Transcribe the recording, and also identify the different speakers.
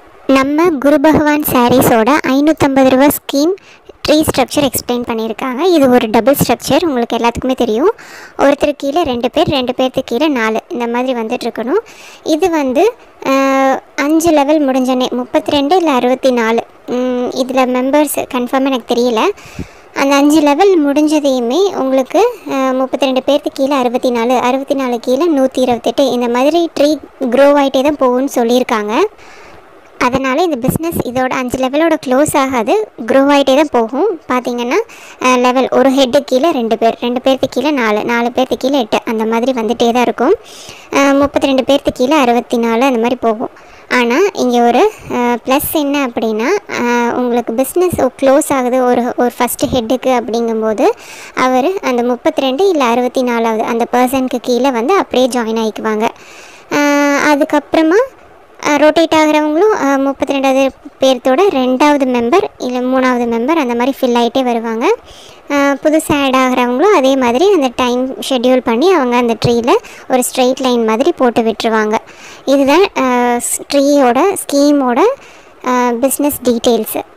Speaker 1: நம்ம குரு பகவான் சாரீஸோட ஐநூற்றம்பது ரூபா ஸ்கீம் ட்ரீ ஸ்ட்ரக்சர் எக்ஸ்பிளைன் பண்ணியிருக்காங்க இது ஒரு டபுள் ஸ்ட்ரக்சர் உங்களுக்கு எல்லாத்துக்குமே தெரியும் ஒருத்தர் கீழே ரெண்டு பேர் ரெண்டு பேர்த்துக்கு கீழே நாலு இந்த மாதிரி வந்துட்டு இருக்கணும் இது வந்து ஆஹ், அஞ்சு லெவல் முடிஞ்சனே முப்பத்தி ரெண்டு இல்லை அறுபத்தி நாலு இதில் மெம்பர்ஸ் கன்ஃபார்மாக எனக்கு தெரியல அந்த அஞ்சு லெவல் முடிஞ்சதையுமே உங்களுக்கு முப்பத்தி ரெண்டு பேர்த்து கீழே அறுபத்தி நாலு அறுபத்தி நாலு கீழே நூற்றி இருபத்தெட்டு இந்த மாதிரி ட்ரீ க்ரோ ஆகிட்டே தான் போகும்னு சொல்லியிருக்காங்க அதனால் இந்த பிஸ்னஸ் இதோட அஞ்சு லெவலோட க்ளோஸ் ஆகாது க்ரோ ஆகிட்டே தான் போகும் பார்த்தீங்கன்னா லெவல் ஒரு ஹெட்டு கீழே ரெண்டு பேர் ரெண்டு பேர்த்து கீழே நாலு நாலு பேர்த்து கீழே எட்டு அந்த மாதிரி வந்துட்டே தான் இருக்கும் முப்பத்தி ரெண்டு பேர்த்து கீழே அறுபத்தி நாலு அந்த மாதிரி போகும் ஆனால் இங்கே ஒரு ப்ளஸ் என்ன அப்படின்னா அஹ், உங்களுக்கு பிஸ்னஸ் க்ளோஸ் ஆகுது ஒரு ஒரு ஃபஸ்ட்டு ஹெட்டுக்கு அப்படிங்கும்போது அவர் அந்த முப்பத்தி ரெண்டு இல்லை அறுபத்தி நாலாவது அந்த பர்சனுக்கு கீழே வந்து அப்படியே ஜாயின் ஆகிக்குவாங்க அஹ், அதுக்கப்புறமா ரொட்டேட் ஆகிறவங்களும் முப்பத்தி ரெண்டாவது பேர்த்தோட ரெண்டாவது மெம்பர் இல்லை மூணாவது மெம்பர் அந்த மாதிரி ஃபில் ஆகிட்டே வருவாங்க புதுசாக ஆட் ஆகிறவங்களும் அதே மாதிரி அந்த டைம் ஷெட்யூல் பண்ணி அவங்க அந்த ட்ரீயில் ஒரு ஸ்ட்ரெயிட் லைன் மாதிரி போட்டு விட்டுருவாங்க இதுதான் ட்ரீயோட ஸ்கீமோட பிஸ்னஸ் டீட்டெயில்ஸு